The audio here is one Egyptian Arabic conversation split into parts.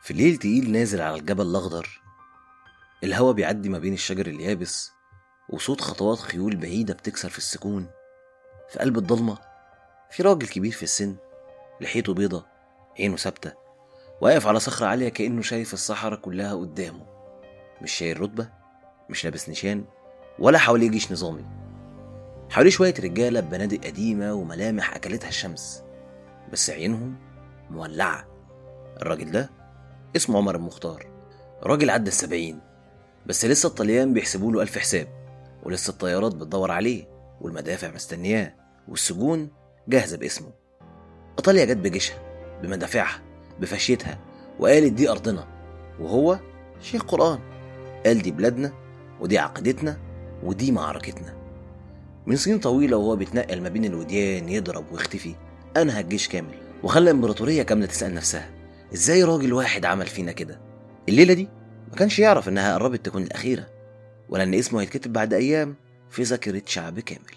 في ليل تقيل نازل على الجبل الأخضر الهوا بيعدي ما بين الشجر اليابس وصوت خطوات خيول بعيدة بتكسر في السكون في قلب الضلمة في راجل كبير في السن لحيته بيضة عينه ثابتة واقف على صخرة عالية كأنه شايف الصحراء كلها قدامه مش شايل رتبة مش لابس نشان ولا حواليه جيش نظامي حواليه شوية رجالة ببنادق قديمة وملامح أكلتها الشمس بس عينهم مولعة الراجل ده اسمه عمر المختار راجل عدى السبعين بس لسه الطليان بيحسبوا له ألف حساب ولسه الطيارات بتدور عليه والمدافع مستنياه والسجون جاهزة باسمه إيطاليا جت بجيشها بمدافعها بفاشيتها وقالت دي أرضنا وهو شيخ قرآن قال دي بلادنا ودي عقيدتنا ودي معركتنا من سنين طويلة وهو بيتنقل ما بين الوديان يضرب ويختفي أنهى الجيش كامل وخلى إمبراطورية كاملة تسأل نفسها إزاي راجل واحد عمل فينا كده الليلة دي ما كانش يعرف إنها قربت تكون الأخيرة ولا إن اسمه هيتكتب بعد أيام في ذاكرة شعب كامل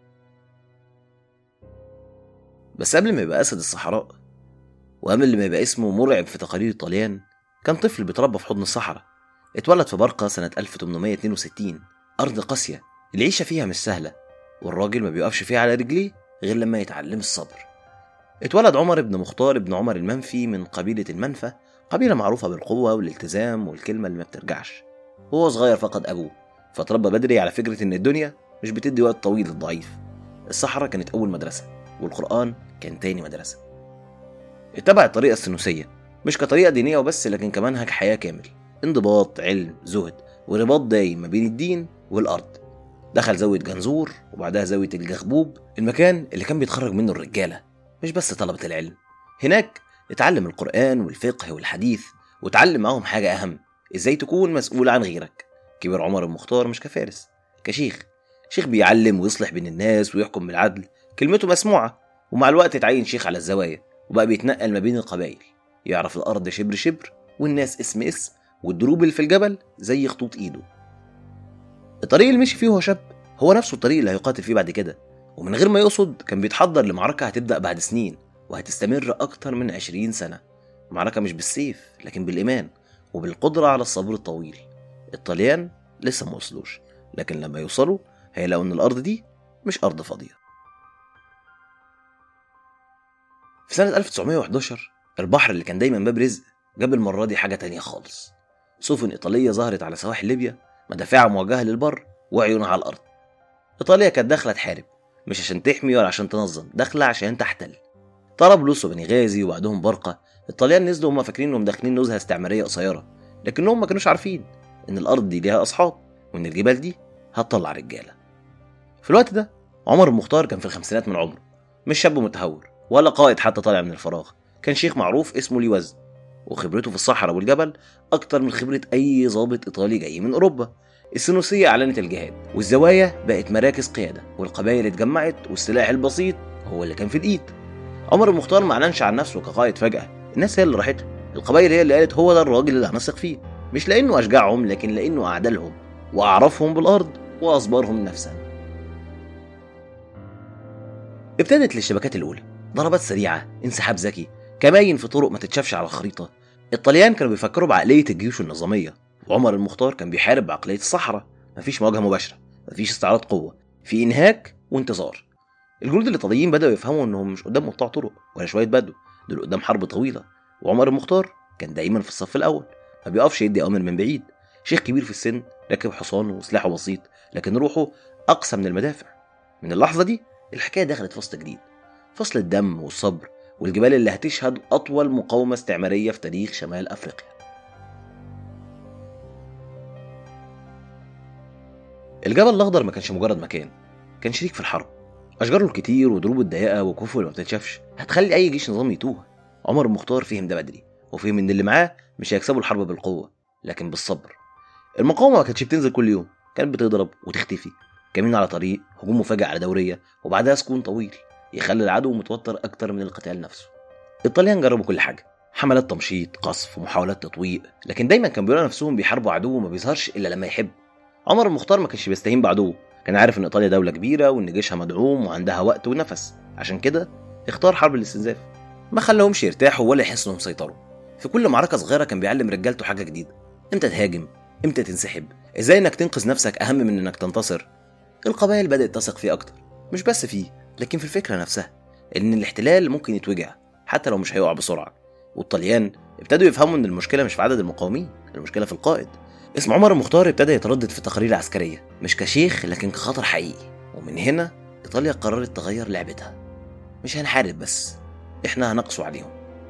بس قبل ما يبقى أسد الصحراء وقبل ما يبقى اسمه مرعب في تقاليد الطليان كان طفل بيتربى في حضن الصحراء اتولد في برقة سنة 1862 أرض قاسية العيشة فيها مش سهلة والراجل ما بيقفش فيها على رجليه غير لما يتعلم الصبر اتولد عمر بن مختار بن عمر المنفي من قبيلة المنفى قبيلة معروفة بالقوة والالتزام والكلمة اللي ما بترجعش وهو صغير فقد أبوه فتربى بدري على فكرة إن الدنيا مش بتدي وقت طويل للضعيف الصحراء كانت أول مدرسة والقرآن كان تاني مدرسة اتبع الطريقة السنوسية مش كطريقة دينية وبس لكن كمنهج حياة كامل انضباط علم زهد ورباط دايم ما بين الدين والأرض دخل زاوية جنزور وبعدها زاوية الجغبوب المكان اللي كان بيتخرج منه الرجالة مش بس طلبة العلم هناك اتعلم القرآن والفقه والحديث وتعلم معاهم حاجة أهم ازاي تكون مسؤول عن غيرك كبر عمر المختار مش كفارس كشيخ شيخ بيعلم ويصلح بين الناس ويحكم بالعدل كلمته مسموعة ومع الوقت اتعين شيخ على الزوايا وبقى بيتنقل ما بين القبائل يعرف الأرض شبر شبر والناس اسم اسم والدروب اللي في الجبل زي خطوط ايده الطريق اللي مشي فيه هو شاب هو نفسه الطريق اللي هيقاتل فيه بعد كده ومن غير ما يقصد كان بيتحضر لمعركة هتبدأ بعد سنين وهتستمر أكتر من عشرين سنة معركة مش بالسيف لكن بالإيمان وبالقدرة على الصبر الطويل الطليان لسه ما وصلوش لكن لما يوصلوا هيلاقوا إن الأرض دي مش أرض فاضية في سنة 1911 البحر اللي كان دايما باب رزق جاب المرة دي حاجة تانية خالص سفن إيطالية ظهرت على سواحل ليبيا مدافعها موجهة للبر وعيونها على الأرض إيطاليا كانت داخلة تحارب مش عشان تحمي ولا عشان تنظم داخلة عشان تحتل طرابلس وبنغازي وبعدهم برقة الطليان نزلوا وهم فاكرين انهم داخلين نزهة استعمارية قصيرة لكنهم ما كانوش عارفين ان الارض دي ليها اصحاب وان الجبال دي هتطلع رجالة في الوقت ده عمر المختار كان في الخمسينات من عمره مش شاب متهور ولا قائد حتى طالع من الفراغ كان شيخ معروف اسمه ليه وزن وخبرته في الصحراء والجبل اكتر من خبرة اي ضابط ايطالي جاي من اوروبا السنوسية اعلنت الجهاد والزوايا بقت مراكز قيادة والقبائل اتجمعت والسلاح البسيط هو اللي كان في الايد عمر المختار ما اعلنش عن نفسه كقائد فجأة الناس هي اللي راحت القبائل هي اللي قالت هو ده الراجل اللي هنثق فيه مش لانه اشجعهم لكن لانه اعدلهم واعرفهم بالارض واصبرهم نفسا ابتدت الاشتباكات الاولى ضربات سريعه انسحاب ذكي كماين في طرق ما تتشافش على الخريطه الطليان كانوا بيفكروا بعقليه الجيوش النظاميه وعمر المختار كان بيحارب بعقليه الصحراء مفيش مواجهه مباشره مفيش استعراض قوه في انهاك وانتظار الجنود الايطاليين بداوا يفهموا انهم مش قدام قطاع طرق ولا شويه بدو دول قدام حرب طويله وعمر المختار كان دايما في الصف الاول ما بيقفش يدي اوامر من بعيد شيخ كبير في السن راكب حصان وسلاحه بسيط لكن روحه اقسى من المدافع من اللحظه دي الحكايه دخلت فصل جديد فصل الدم والصبر والجبال اللي هتشهد اطول مقاومه استعماريه في تاريخ شمال افريقيا الجبل الاخضر ما كانش مجرد مكان كان شريك في الحرب اشجاره الكتير ودروبه الضيقه وكفوه اللي ما بتتشافش هتخلي اي جيش نظامي يتوه عمر المختار فهم ده بدري وفهم ان اللي معاه مش هيكسبوا الحرب بالقوه لكن بالصبر المقاومه ما كانتش بتنزل كل يوم كانت بتضرب وتختفي كمين على طريق هجوم مفاجئ على دوريه وبعدها سكون طويل يخلي العدو متوتر اكتر من القتال نفسه الطليان جربوا كل حاجه حملات تمشيط قصف ومحاولات تطويق لكن دايما كانوا بيقولوا نفسهم بيحاربوا عدو ما بيظهرش الا لما يحب عمر المختار ما كانش بيستهين بعدوه كان عارف ان ايطاليا دوله كبيره وان جيشها مدعوم وعندها وقت ونفس عشان كده اختار حرب الاستنزاف ما خلاهمش يرتاحوا ولا يحسوا انهم سيطروا في كل معركة صغيرة كان بيعلم رجالته حاجة جديدة امتى تهاجم امتى تنسحب ازاي انك تنقذ نفسك اهم من انك تنتصر القبائل بدأت تثق فيه اكتر مش بس فيه لكن في الفكرة نفسها ان الاحتلال ممكن يتوجع حتى لو مش هيقع بسرعة والطليان ابتدوا يفهموا ان المشكلة مش في عدد المقاومين المشكلة في القائد اسم عمر المختار ابتدى يتردد في التقارير العسكرية مش كشيخ لكن كخطر حقيقي ومن هنا إيطاليا قررت تغير لعبتها مش هنحارب بس إحنا هنقسو عليهم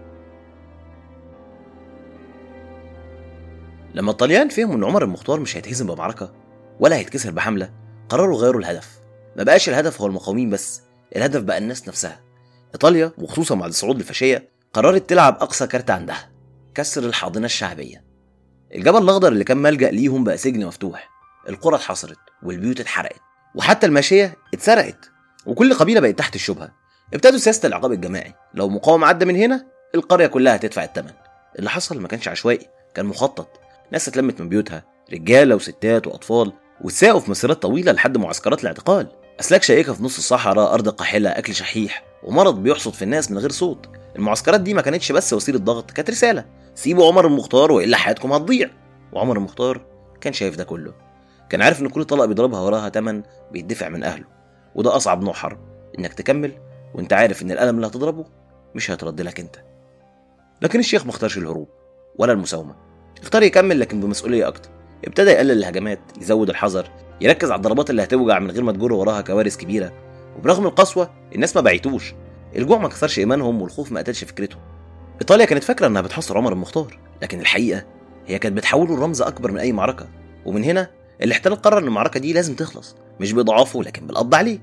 لما الطليان فهموا إن عمر المختار مش هيتهزم بمعركة ولا هيتكسر بحملة قرروا يغيروا الهدف ما بقاش الهدف هو المقاومين بس الهدف بقى الناس نفسها إيطاليا وخصوصا بعد صعود الفاشية قررت تلعب أقصى كارت عندها كسر الحاضنة الشعبية الجبل الأخضر اللي كان ملجأ ليهم بقى سجن مفتوح القرى اتحصرت والبيوت اتحرقت وحتى الماشية اتسرقت وكل قبيلة بقت تحت الشبهة ابتدوا سياسة العقاب الجماعي لو مقاوم عدى من هنا القرية كلها هتدفع الثمن اللي حصل ما كانش عشوائي كان مخطط ناس اتلمت من بيوتها رجالة وستات وأطفال واتساقوا في مسيرات طويلة لحد معسكرات الاعتقال أسلاك شائكة في نص الصحراء أرض قاحلة أكل شحيح ومرض بيحصد في الناس من غير صوت المعسكرات دي ما كانتش بس وسيلة ضغط كانت رسالة سيبوا عمر المختار وإلا حياتكم هتضيع وعمر المختار كان شايف ده كله كان عارف ان كل طلقه بيضربها وراها تمن بيدفع من اهله وده اصعب نوع حرب انك تكمل وانت عارف ان الالم اللي هتضربه مش هيترد لك انت لكن الشيخ ما اختارش الهروب ولا المساومه اختار يكمل لكن بمسؤوليه اكتر ابتدى يقلل الهجمات يزود الحذر يركز على الضربات اللي هتوجع من غير ما تجر وراها كوارث كبيره وبرغم القسوه الناس ما بعيتوش الجوع ما كسرش ايمانهم والخوف ما قتلش فكرتهم ايطاليا كانت فاكره انها بتحصر عمر المختار لكن الحقيقه هي كانت بتحوله لرمز اكبر من اي معركه ومن هنا الاحتلال قرر ان المعركه دي لازم تخلص مش باضعافه لكن بالقبض عليه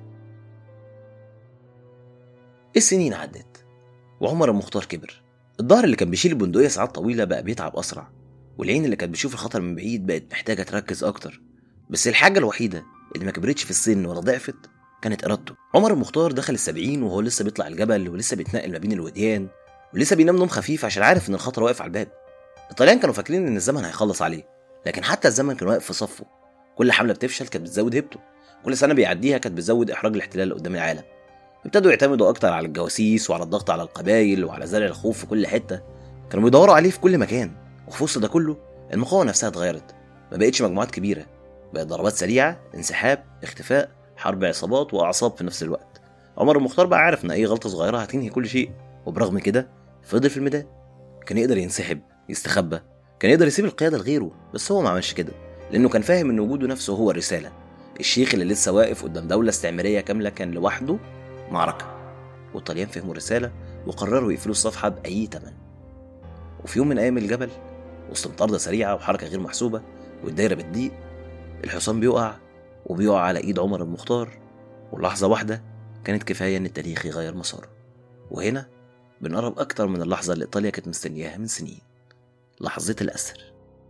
السنين عدت وعمر المختار كبر الظهر اللي كان بيشيل البندقية ساعات طويلة بقى بيتعب أسرع والعين اللي كانت بتشوف الخطر من بعيد بقت محتاجة تركز أكتر بس الحاجة الوحيدة اللي ما كبرتش في السن ولا ضعفت كانت إرادته عمر المختار دخل السبعين وهو لسه بيطلع الجبل ولسه بيتنقل ما بين الوديان ولسه بينام نوم خفيف عشان عارف إن الخطر واقف على الباب الطليان كانوا فاكرين إن الزمن هيخلص عليه لكن حتى الزمن كان واقف في صفه كل حملة بتفشل كانت بتزود هيبته كل سنة بيعديها كانت بتزود إحراج الاحتلال قدام العالم ابتدوا يعتمدوا أكتر على الجواسيس وعلى الضغط على القبائل وعلى زرع الخوف في كل حتة كانوا بيدوروا عليه في كل مكان وفي وسط ده كله المقاومة نفسها اتغيرت ما بقتش مجموعات كبيرة بقت ضربات سريعة انسحاب اختفاء حرب عصابات وأعصاب في نفس الوقت عمر المختار بقى عارف إن أي غلطة صغيرة هتنهي كل شيء وبرغم كده فضل في الميدان كان يقدر ينسحب يستخبى كان يقدر يسيب القيادة لغيره بس هو ما عملش كده لأنه كان فاهم إن وجوده نفسه هو الرسالة الشيخ اللي لسه واقف قدام دولة استعمارية كاملة كان لوحده معركة والطليان فهموا الرسالة وقرروا يقفلوا الصفحة بأي تمن وفي يوم من أيام الجبل وسط مطاردة سريعة وحركة غير محسوبة والدايرة بتضيق الحصان بيقع وبيقع على إيد عمر المختار ولحظة واحدة كانت كفاية إن التاريخ يغير مساره وهنا بنقرب أكتر من اللحظة اللي إيطاليا كانت مستنياها من سنين لحظة الأسر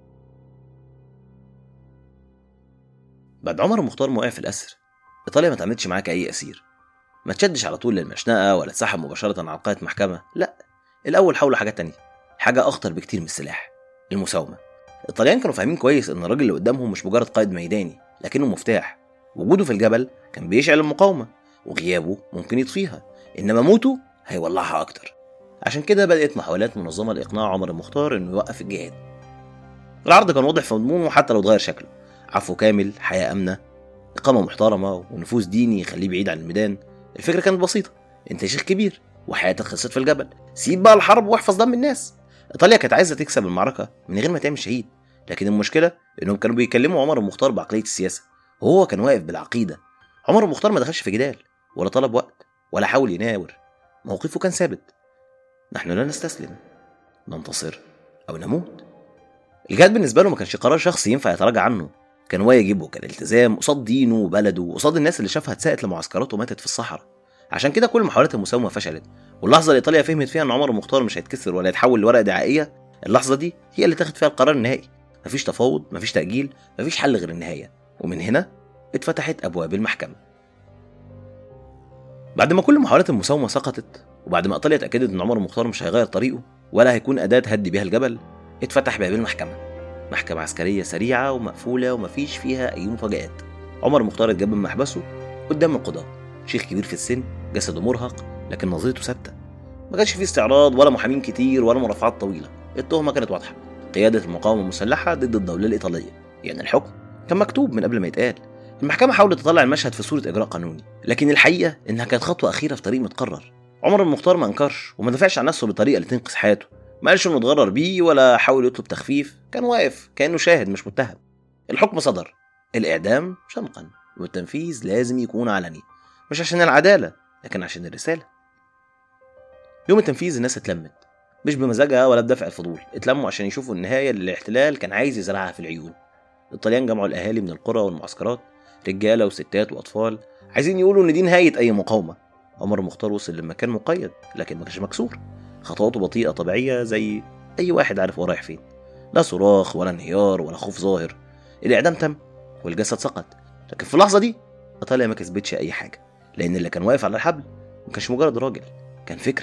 بعد عمر المختار ما وقع في الأسر إيطاليا ما تعملش معاه كأي أسير ما تشدش على طول للمشنقة ولا تسحب مباشرة على قاعة محكمة لا الأول حاولوا حاجة تانية حاجة أخطر بكتير من السلاح المساومة الطليان كانوا فاهمين كويس إن الراجل اللي قدامهم مش مجرد قائد ميداني لكنه مفتاح وجوده في الجبل كان بيشعل المقاومة وغيابه ممكن يطفيها إنما موته هيولعها أكتر عشان كده بدأت محاولات منظمة لإقناع عمر المختار إنه يوقف الجهاد العرض كان واضح في مضمونه حتى لو اتغير شكله عفو كامل حياة آمنة إقامة محترمة ونفوذ ديني يخليه بعيد عن الميدان الفكرة كانت بسيطة أنت شيخ كبير وحياتك خلصت في الجبل سيب بقى الحرب واحفظ دم الناس إيطاليا كانت عايزة تكسب المعركة من غير ما تعمل شهيد لكن المشكلة إنهم كانوا بيكلموا عمر المختار بعقلية السياسة وهو كان واقف بالعقيدة عمر المختار ما دخلش في جدال ولا طلب وقت ولا حاول يناور موقفه كان ثابت نحن لا نستسلم ننتصر أو نموت الجهاد بالنسبة له ما كانش قرار شخصي ينفع يتراجع عنه كان واجب وكان التزام قصاد دينه وبلده وقصاد الناس اللي شافها اتساقت لمعسكرات وماتت في الصحراء عشان كده كل محاولات المساومة فشلت واللحظة اللي إيطاليا فهمت فيها إن عمر المختار مش هيتكسر ولا يتحول لورقة دعائية اللحظة دي هي اللي تاخد فيها القرار النهائي مفيش تفاوض مفيش تأجيل مفيش حل غير النهاية ومن هنا اتفتحت أبواب المحكمة بعد ما كل محاولات المساومة سقطت وبعد ما إيطاليا اتأكدت إن عمر المختار مش هيغير طريقه ولا هيكون أداة تهدي بيها الجبل اتفتح باب المحكمة محكمة عسكرية سريعة ومقفولة ومفيش فيها أي مفاجآت عمر المختار اتجاب من محبسه قدام القضاة شيخ كبير في السن جسده مرهق لكن نظرته ثابتة ما كانش فيه استعراض ولا محامين كتير ولا مرافعات طويلة التهمة كانت واضحة قيادة المقاومة المسلحة ضد الدولة الإيطالية يعني الحكم كان مكتوب من قبل ما يتقال المحكمة حاولت تطلع المشهد في صورة إجراء قانوني لكن الحقيقة إنها كانت خطوة أخيرة في طريق متقرر عمر المختار ما انكرش وما دافعش عن نفسه بطريقة اللي تنقذ حياته ما قالش انه اتغرر بيه ولا حاول يطلب تخفيف كان واقف كانه شاهد مش متهم الحكم صدر الاعدام شنقا والتنفيذ لازم يكون علني مش عشان العداله لكن عشان الرساله يوم التنفيذ الناس اتلمت مش بمزاجها ولا بدافع الفضول اتلموا عشان يشوفوا النهايه اللي الاحتلال كان عايز يزرعها في العيون الطليان جمعوا الاهالي من القرى والمعسكرات رجاله وستات واطفال عايزين يقولوا ان دي نهايه اي مقاومه عمر مختار وصل لمكان مقيد لكن ما كانش مكسور خطواته بطيئة طبيعية زي أي واحد عارف هو رايح فين لا صراخ ولا انهيار ولا خوف ظاهر الإعدام تم والجسد سقط لكن في اللحظة دي إيطاليا ما كسبتش أي حاجة لأن اللي كان واقف على الحبل ما كانش مجرد راجل كان فكرة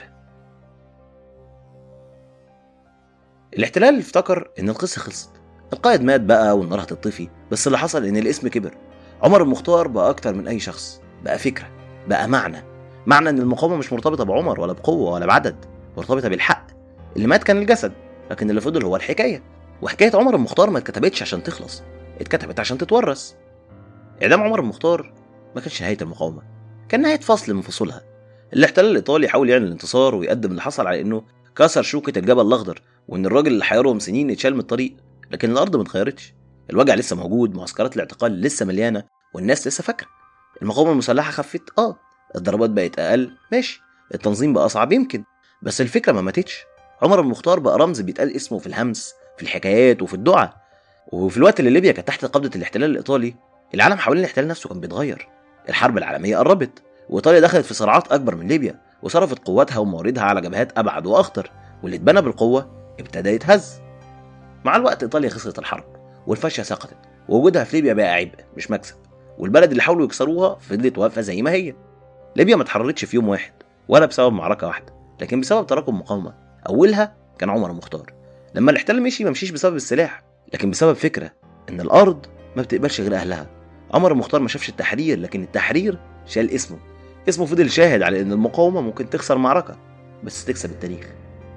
الاحتلال افتكر إن القصة خلصت القائد مات بقى والنار هتطفي بس اللي حصل إن الاسم كبر عمر المختار بقى أكتر من أي شخص بقى فكرة بقى معنى معنى إن المقاومة مش مرتبطة بعمر ولا بقوة ولا بعدد مرتبطة بالحق اللي مات كان الجسد لكن اللي فضل هو الحكاية وحكاية عمر المختار ما اتكتبتش عشان تخلص اتكتبت عشان تتورث إعدام عمر المختار ما كانش نهاية المقاومة كان نهاية فصل من فصولها الاحتلال الإيطالي حاول يعلن الانتصار ويقدم اللي حصل على إنه كسر شوكة الجبل الأخضر وإن الراجل اللي حيرهم سنين اتشال من الطريق لكن الأرض ما اتغيرتش الوجع لسه موجود معسكرات الاعتقال لسه مليانة والناس لسه فاكرة المقاومة المسلحة خفت اه الضربات بقت أقل ماشي التنظيم بقى أصعب يمكن بس الفكره ما ماتتش عمر المختار بقى رمز بيتقال اسمه في الهمس في الحكايات وفي الدعاء وفي الوقت اللي ليبيا كانت تحت قبضه الاحتلال الايطالي العالم حوالين الاحتلال نفسه كان بيتغير الحرب العالميه قربت وايطاليا دخلت في صراعات اكبر من ليبيا وصرفت قواتها ومواردها على جبهات ابعد واخطر واللي اتبنى بالقوه ابتدى يتهز مع الوقت ايطاليا خسرت الحرب والفاشيه سقطت ووجودها في ليبيا بقى عبء مش مكسب والبلد اللي حاولوا يكسروها فضلت واقفه زي ما هي ليبيا ما اتحررتش في يوم واحد ولا بسبب معركه واحده لكن بسبب تراكم مقاومه اولها كان عمر المختار لما الاحتلال مشي ما مشيش بسبب السلاح لكن بسبب فكره ان الارض ما بتقبلش غير اهلها عمر المختار ما شافش التحرير لكن التحرير شال اسمه اسمه فضل شاهد على ان المقاومه ممكن تخسر معركه بس تكسب التاريخ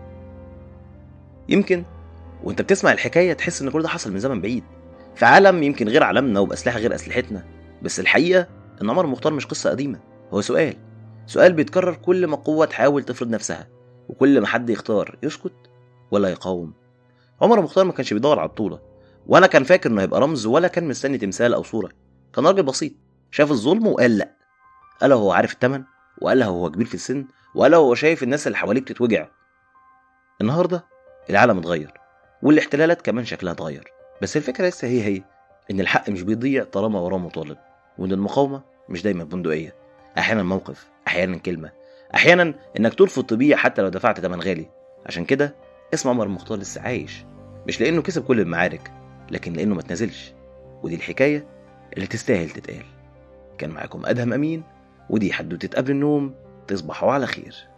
يمكن وانت بتسمع الحكايه تحس ان كل ده حصل من زمن بعيد في عالم يمكن غير عالمنا وباسلحه غير اسلحتنا بس الحقيقه ان عمر المختار مش قصه قديمه هو سؤال سؤال بيتكرر كل ما قوة تحاول تفرض نفسها وكل ما حد يختار يسكت ولا يقاوم عمر مختار ما كانش بيدور على البطولة ولا كان فاكر انه هيبقى رمز ولا كان مستني تمثال او صورة كان راجل بسيط شاف الظلم وقال لا قال هو عارف التمن وقالها هو كبير في السن وقالها هو شايف الناس اللي حواليه بتتوجع النهارده العالم اتغير والاحتلالات كمان شكلها اتغير بس الفكرة لسه هي هي إن الحق مش بيضيع طالما وراه مطالب وإن المقاومة مش دايما بندقية أحيانا موقف احيانا كلمه احيانا انك ترفض تبيع حتى لو دفعت ثمن غالي عشان كده اسم عمر المختار لسه عايش مش لانه كسب كل المعارك لكن لانه ما تنازلش ودي الحكايه اللي تستاهل تتقال كان معاكم ادهم امين ودي حدوته قبل النوم تصبحوا على خير